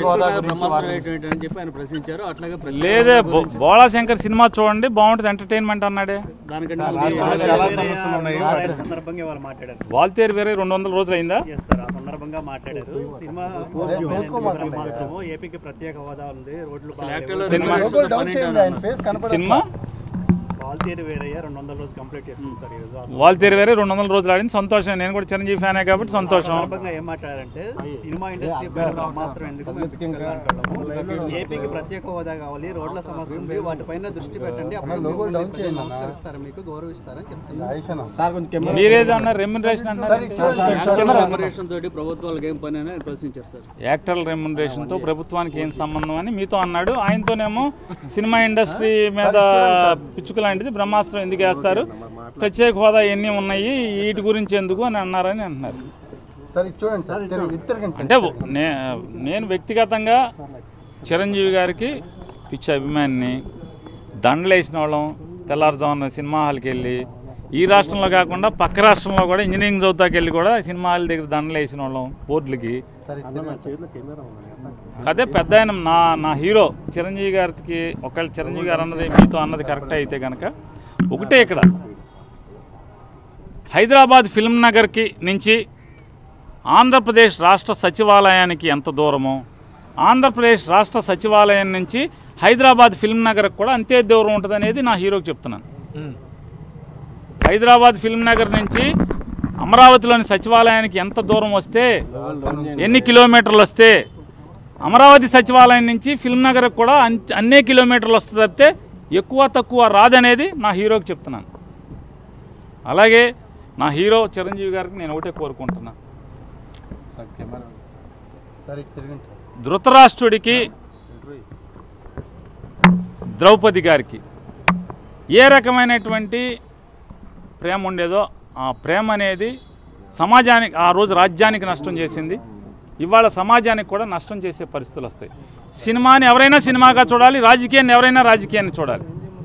హోదా గురించి బ్రహ్మాస్త్రం వాటి- ఏంటి అని చెప్పి ఆయన ప్రశ్నించారు అట్లాగే ప్రతి లేదే హోదా బో- గురించి. బోళా శంకర్ సినిమా చూడండి బాగుంటుంది ఎంటర్టైన్మెంట్ అన్నాడే దానికంటే రాష్ట్రంలో ముందు చాలా ఏ- సమస్యలు ఉన్నాయి ఆయన సందర్భంగా వాళ్ళు మాట్లాడారు వాల్తేరు వేరే రెండు వందల రోజులు అయిందా చేస్తారు ఆ సందర్భంగా మాట్లాడారు సినిమా బ్రహ్మాస్త్రము ఏపీకి ప్రత్యేక హోదా ఉంది రోడ్లు అసలు బాగాలేవు. యాక్టివ్లో సినిమా- రెండు రోజులు పని ఏంటన్నా? సినిమా వాల్తేరు వేరయ్య రెండు వందల రోజు కంప్లీట్ చేసుకుంటారు ఈరోజు ఆ వాల్తేరు వేరే రెండు వందల రోజులు ఆడింది సంతోషం నేను కూడా చిరంజీవి ఫ్యానే కాబట్టి సంతోషం సందర్భంగా ఏం మాట్లాడారంటే సినిమా ఇండస్ట్రీ పైన బ్రహ్మాస్త్రం ఎందుకు మేము పిచ్చికలు అంటున్నాము. ఏపీకి ప్రత్యేక హోదా కావాలి రోడ్ల సమస్య ఉంది వాటిపైన దృష్టి పెట్టండి అప్పుడు మిమ్మల్ని ప్రజలు నమస్కరిస్తారు మీకు గౌరవిస్తారని చెప్తున్నారు మీరేదో అన్నారు రెమ్యునరేషన్ అన్నారు రెమ్యునరేషన్ తోటి ప్రభుత్వాలకు ఏం పని అని ఆయన ప్రశ్నించారు సార్ యాక్టర్ల రెమ్యునరేషన్తో ప్రభుత్వానికి ఏం సంబంధం అని మీతో అన్నాడు ఆయనతోనేమో సినిమా ఇండస్ట్రీ మీద పిచ్చుక లాంటిది బ్రహ్మాస్త్రం ఎందుకు వేస్తారు ప్రత్యేక హోదా ఎన్ని ఉన్నాయి వీటి గురించి ఎందుకు అని అన్నారని అంటున్నారు చూడండి సార్ తిరగండి అంటే నే నేను వ్యక్తిగతంగా చిరంజీవి గారికి పిచ్చి అభిమానిని దండలేసిన వాళ్ళం తెల్లారుజామున సినిమా హాల్కి వెళ్ళి ఈ రాష్ట్రంలో కాకుండా పక్క రాష్ట్రంలో కూడా ఇంజనీరింగ్ చదువుతాకి వెళ్ళి కూడా సినిమా హాల్ దగ్గర దండలు వేసిన వాళ్ళం బోర్డులకి అదే పెద్ద ఆయన నా నా హీరో చిరంజీవి గారికి ఒకవేళ చిరంజీవి గారు అన్నది మీతో అన్నది కరెక్ట్ అయితే కనుక ఒకటే ఇక్కడ హైదరాబాద్ ఫిల్మ్ నగర్కి నుంచి ఆంధ్రప్రదేశ్ రాష్ట్ర సచివాలయానికి ఎంత దూరమో ఆంధ్రప్రదేశ్ రాష్ట్ర సచివాలయం నుంచి హైదరాబాద్ ఫిల్మ్ నగర్కి కూడా అంతే దూరం ఉంటుంది అనేది నా హీరోకి చెప్తున్నాను హైదరాబాద్ ఫిల్మ్ నగర్ నుంచి అమరావతిలోని సచివాలయానికి ఎంత దూరం వస్తే ఎన్ని కిలోమీటర్లు వస్తే అమరావతి సచివాలయం నుంచి ఫిల్మ్ నగర్కి కూడా అన్- అన్నే కిలోమీటర్లు వస్తుంది తప్పితే ఎక్కువ తక్కువ రాదనేది నా హీరోకి చెప్తున్నాను అలాగే నా హీరో చిరంజీవి గారికి నేను ఒకటే కోరుకుంటున్నా సరే తిరగండి సార్ ధృతరాష్ట్రుడికి ద్రౌపది గారికి ఏ రకమైనటువంటి ప్రేమ ఉండేదో ఆ ప్రేమ అనేది సమాజానికి ఆ రోజు రాజ్యానికి నష్టం చేసింది ఇవాళ సమాజానికి కూడా నష్టం చేసే పరిస్థితులు వస్తాయి సినిమాని ఎవరైనా సినిమాగా చూడాలి రాజకీయాన్ని ఎవరైనా రాజకీయాన్ని చూడాలి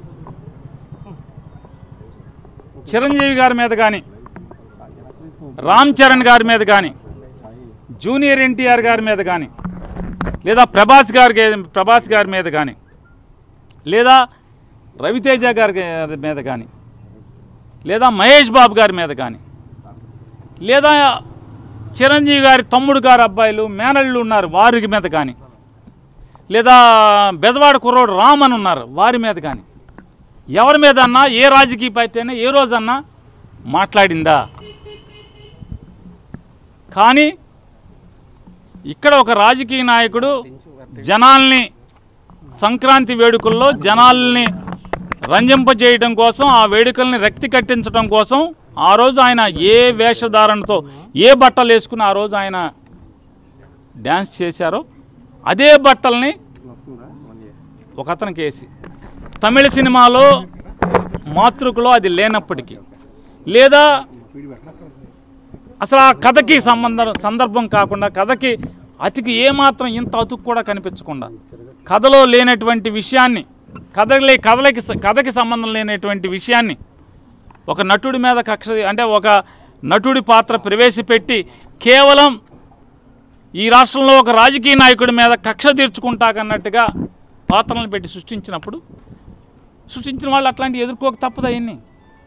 చిరంజీవి గారి మీద కానీ రామ్ చరణ్ గారి మీద కానీ జూనియర్ ఎన్టీఆర్ గారి మీద కానీ లేదా ప్రభాస్ గారి ప్రభాస్ గారి మీద కానీ లేదా రవితేజ గారి మీద కానీ లేదా మహేష్ బాబు గారి మీద కానీ లేదా చిరంజీవి గారి తమ్ముడు గారి అబ్బాయిలు మేనళ్ళు ఉన్నారు వారి మీద కానీ లేదా బెజవాడ కుర్రోడు రామ్ అని ఉన్నారు వారి మీద కానీ ఎవరి మీద అన్నా ఏ రాజకీయ పార్టీ అయినా ఏ రోజన్నా మాట్లాడిందా కానీ ఇక్కడ ఒక రాజకీయ నాయకుడు జనాల్ని సంక్రాంతి వేడుకల్లో జనాల్ని రంజింపజేయడం కోసం ఆ వేడుకల్ని రక్తి కట్టించడం కోసం ఆ రోజు ఆయన ఏ వేషధారణతో ఏ బట్టలు వేసుకుని ఆ రోజు ఆయన డ్యాన్స్ చేశారో అదే బట్టల్ని ఒక అతనికి వేసి తమిళ సినిమాలో మాతృకలో అది లేనప్పటికీ లేదా అసలు ఆ కథకి సంబంధం సందర్భం కాకుండా కథకి అతికి ఏమాత్రం ఇంత అతుకు కూడా కనిపించకుండా కథలో లేనటువంటి విషయాన్ని కథలే కథలకి కథకి సంబంధం లేనటువంటి విషయాన్ని ఒక నటుడి మీద కక్ష అంటే ఒక నటుడి పాత్ర ప్రవేశపెట్టి కేవలం ఈ రాష్ట్రంలో ఒక రాజకీయ నాయకుడి మీద కక్ష తీర్చుకుంటాకన్నట్టుగా పాత్రలను పెట్టి సృష్టించినప్పుడు సృష్టించిన వాళ్ళు అట్లాంటివి ఎదుర్కోక తప్పదు అవన్నీ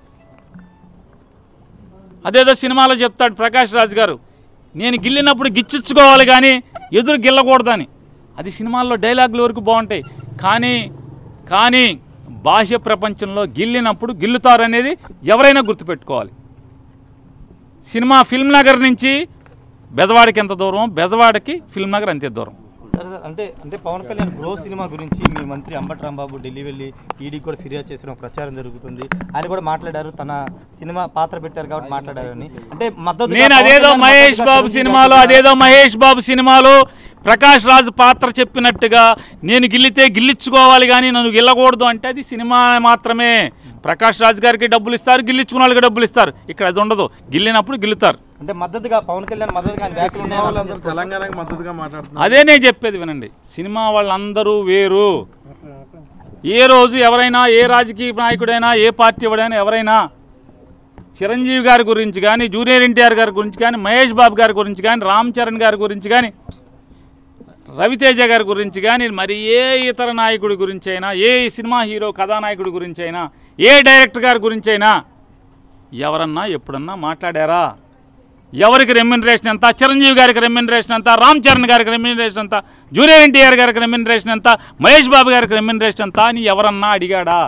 అదేదో సినిమాలో చెప్తాడు ప్రకాష్ రాజ్ గారు నేను గిల్లినప్పుడు గిచ్చిచ్చుకోవాలి కానీ ఎదురు గిల్లకూడదని అది సినిమాల్లో డైలాగుల వరకు బాగుంటాయి కానీ కానీ బాహ్య ప్రపంచంలో గిల్లినప్పుడు గిల్లుతారనేది ఎవరైనా గుర్తుపెట్టుకోవాలి సినిమా ఫిల్మ్ నగర్ నుంచి బెజవాడకి ఎంత దూరం బెజవాడకి ఫిల్మ్ నగర్ అంతే దూరం సరే సార్ అంటే అంటే పవన్ కళ్యాణ్ బ్రో సినిమా గురించి మీ మంత్రి అంబటి రాంబాబు ఢిల్లీ వెళ్ళి ఈడీ కూడా ఫిర్యాదు చేసిన ఒక ప్రచారం జరుగుతుంది ఆయన కూడా మాట్లాడారు తన సినిమా పాత్ర పెట్టారు కాబట్టి మాట్లాడారు అని అంటే మద్దతు నేను అదేదో మహేష్ బాబు సినిమాలో అదేదో మహేష్ బాబు సినిమాలో ప్రకాష్ రాజ్ పాత్ర చెప్పినట్టుగా నేను గిల్లితే గిల్లించుకోవాలి కానీ నన్ను గిల్లకూడదు అంటే అది సినిమా మాత్రమే ప్రకాష్ రాజ్ గారికి డబ్బులు ఇస్తారు గిల్లించుకున్న వాళ్ళకి డబ్బులు ఇస్తారు ఇక్కడ అది ఉండదు గిల్లినప్పుడు గిల్లుతారు అంటే మద్దతుగా పవన్ కళ్యాణ్ మద్దతుగా ఆయన వ్యాఖ్యలు ఉన్నాయని తెలంగాణకు మద్దతుగా మాట్లాడుతున్నారు అదే నేను చెప్పేది వినండి సినిమా వాళ్ళందరూ వేరు ఏ రోజు ఎవరైనా ఏ రాజకీయ నాయకుడైనా ఏ పార్టీ వాడైనా ఎవరైనా చిరంజీవి గారి గురించి కానీ జూనియర్ ఎన్టీఆర్ గారి గురించి కానీ మహేష్ బాబు గారి గురించి కానీ రామ్ చరణ్ గారి గురించి కానీ రవితేజ గారి గురించి కానీ మరి ఏ ఇతర నాయకుడి గురించి అయినా ఏ సినిమా హీరో కథానాయకుడి గురించి అయినా ఏ డైరెక్టర్ గారి గురించి అయినా ఎవరన్నా ఎప్పుడన్నా మాట్లాడారా ఎవరికి రెమ్యునరేషన్ ఎంత చిరంజీవి గారికి రెమ్యునరేషన్ ఎంత రామ్ చరణ్ గారికి రెమ్యునరేషన్ ఎంత జూనియర్ ఎన్టీఆర్ గారికి రెమ్యునరేషన్ ఎంత మహేష్ బాబు గారికి రెమ్యునరేషన్ ఎంత అని ఎవరన్నా అడిగాడా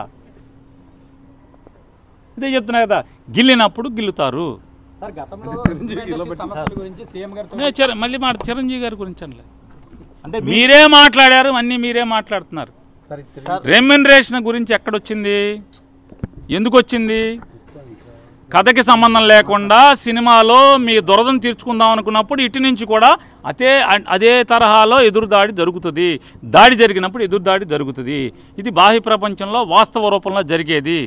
ఇదే చెప్తున్నా కదా గిల్లినప్పుడు గిల్లుతారు సార్ గతంలో ఇండస్ట్రీ సమస్యల గురించి సీఎం గారితో నే చిర- మళ్ళీ మాట చిరంజీవి గారి గురించి అనలే అంటే మీ- మీరే మాట్లాడారు అన్నీ మీరే మాట్లాడుతున్నారు సార్ ఇది తిరిగి రెమ్యునరేషన్ గురించి ఎక్కడొచ్చింది ఎందుకు వచ్చింది కథకి సంబంధం లేకుండా సినిమాలో మీ దురదను తీర్చుకుందాం అనుకున్నప్పుడు ఇటు నుంచి కూడా అదే అదే తరహాలో ఎదురుదాడి జరుగుతుంది దాడి జరిగినప్పుడు ఎదురుదాడి జరుగుతుంది ఇది బాహ్య ప్రపంచంలో వాస్తవ రూపంలో జరిగేది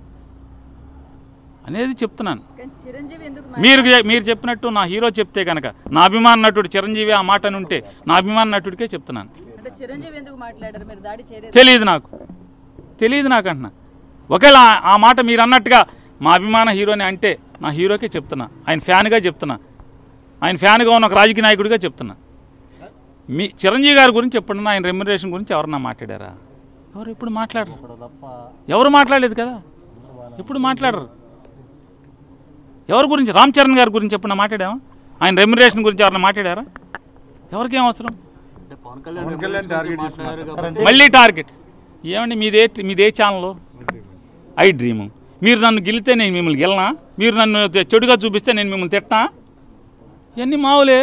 అనేది చెప్తున్నాను కానీ చిరంజీవి ఎందుకు మీరు మీరు చెప్పినట్టు నా హీరో చెప్తే కనుక నా అభిమాన నటుడు చిరంజీవి ఆ మాట అని ఉంటే నా అభిమాన నటుడికే చెప్తున్నాను అంటే చిరంజీవి ఎందుకు మాట్లాడారు మీరు దాడి చేయలేదు తెలియదు నాకు తెలియదు నాకు అంటున్నా ఒకవేళ ఆ- ఆ మాట మీరు అన్నట్టుగా మా అభిమాన హీరోని అంటే నా హీరోకే చెప్తున్నా ఆయన ఫ్యాన్గా చెప్తున్నా ఆయన ఫ్యాన్గా ఉన్న ఒక రాజకీయ నాయకుడిగా చెప్తున్నా మీ చిరంజీవి గారి గురించి ఎప్పుడన్నా ఆయన రెమ్యునరేషన్ గురించి ఎవరన్నా మాట్లాడారా ఎవరు ఎప్పుడు మాట్లాడరు ఎవరు మాట్లాడలేదు కదా ఎప్పుడు మాట్లాడరు ఎవరి గురించి రామ్ చరణ్ గారి గురించి ఎప్పుడన్నా మాట్లాడామా ఆయన రెమ్యునరేషన్ గురించి ఎవరన్నా మాట్లాడారా ఎవరికేం అవసరం అంటే పవన్ కళ్యాణ్ పవన్ కళ్యాణ్ గురించి టార్గెట్ మాట్లాడారు చేస్తున్నారు. కాబట్టి మళ్ళీ టార్గెట్ ఏమండి మీదే మీదే ఛానల్ ఐ డ్రీమ్ మీరు నన్ను గెలితే నేను మిమ్మల్ని గెలనా మీరు నన్ను చె- చెడుగా చూపిస్తే నేను మిమ్మల్ని తిట్టనా ఇవన్నీ మావులే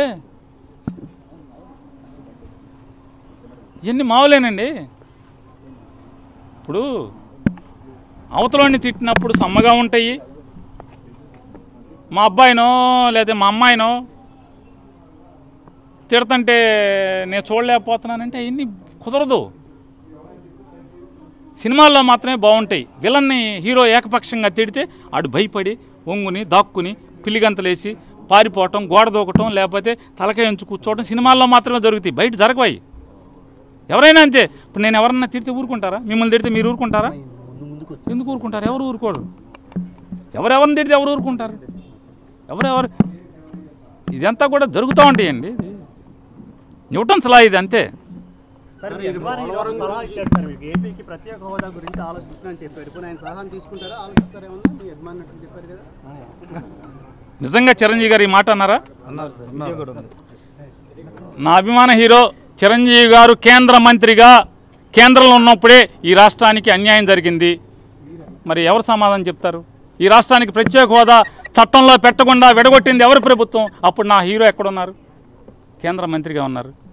ఇవన్నీ మావులేనండి ఇప్పుడు అవతలని తిట్టినప్పుడు సమ్మగా ఉంటాయి మా అబ్బాయినో లేదా మా అమ్మాయినో తిడతంటే నేను చూడలేకపోతున్నానంటే అవన్నీ కుదరదు సినిమాల్లో మాత్రమే బాగుంటాయి విలన్ని హీరో ఏకపక్షంగా తిడితే ఆడు భయపడి ఒంగుని దాక్కుని పిల్లిగంతలేసి పారిపోవటం గోడ దూకటం లేకపోతే తలకాయ ఎంచు కూర్చోవటం సినిమాల్లో మాత్రమే జరుగుతాయి బయట జరగవాయి ఎవరైనా అంతే ఇప్పుడు నేను ఎవరన్నా తిడితే ఊరుకుంటారా మిమ్మల్ని తిడితే మీరు ఊరుకుంటారా ఎందుకు ఊరుకుంటారు ఎవరు ఊరుకోరు ఎవరెవరిని తిడితే ఎవరు ఊరుకుంటారు ఎవరెవరు ఇదంతా కూడా జరుగుతూ ఉంటాయండి ఇది న్యూటన్స్ లా ఇది అంతే సార్ మీ అభిమాని హీరో ఒక సలహా ఇచ్చాడు సార్ మీకు ఏపీకి ప్రత్యేక హోదా గురించి ఆలోచిస్తున్నాను చెప్పాడు ఇప్పుడు ఆయన సలహాను తీసుకుంటారా ఆలోచిస్తారేమన్నా మీ అభిమాని నటులు చెప్పారు కదా నిజంగా చిరంజీవి గారు ఈ మాట అన్నారా అన్నారు సార్ వీడియో కూడా ఉంది నా అభిమాన హీరో చిరంజీవి గారు కేంద్ర మంత్రిగా కేంద్రంలో ఉన్నప్పుడే ఈ రాష్ట్రానికి అన్యాయం జరిగింది మరి ఎవరు సమాధానం చెప్తారు ఈ రాష్ట్రానికి ప్రత్యేక హోదా చట్టంలో పెట్టకుండా విడగొట్టింది ఎవరి ప్రభుత్వం అప్పుడు నా హీరో ఎక్కడున్నారు కేంద్ర మంత్రిగా ఉన్నారు